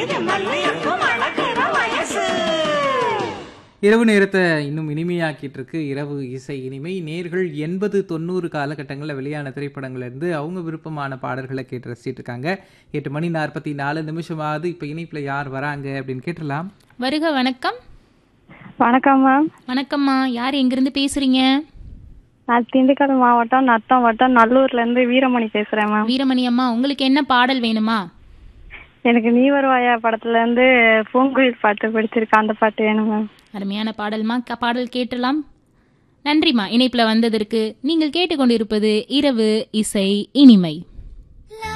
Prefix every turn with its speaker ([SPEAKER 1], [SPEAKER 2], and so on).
[SPEAKER 1] இரவு நேரத்தை இன்னும் இனிமையாக்கிட்டு இருக்கு இரவு இசை இனிமை நேர்கள் எண்பது தொண்ணூறு காலகட்டங்களில் வெளியான திரைப்படங்கள்ல இருந்து அவங்க விருப்பமான பாடல்களை கேட்டு ரசிச்சிட்டு இருக்காங்க எட்டு மணி நாற்பத்தி நாலு நிமிஷமாவது இப்போ இனிப்பில் யார் வராங்க அப்படின்னு கேட்டலாம்
[SPEAKER 2] வருக வணக்கம்
[SPEAKER 3] வணக்கம் மேம்
[SPEAKER 2] வணக்கம்மா யார் எங்கிருந்து பேசுறீங்க
[SPEAKER 3] நான் திண்டுக்கல் மாவட்டம் நத்தம் வட்டம் நல்லூர்ல இருந்து வீரமணி பேசுறேன் மேம்
[SPEAKER 2] வீரமணி அம்மா உங்களுக்கு என்ன பாடல் வேணுமா
[SPEAKER 3] எனக்கு நீ வருவாயா படத்துல இருந்து பூங்குயில் பாட்டு பிடிச்சிருக்கு அந்த பாட்டு வேணும் மேம்
[SPEAKER 2] அருமையான பாடல்மா க- பாடல் கேட்டலாம் நன்றிம்மா இணைப்புல வந்ததற்கு நீங்கள் கேட்டுக்கொண்டிருப்பது இரவு இசை இனிமை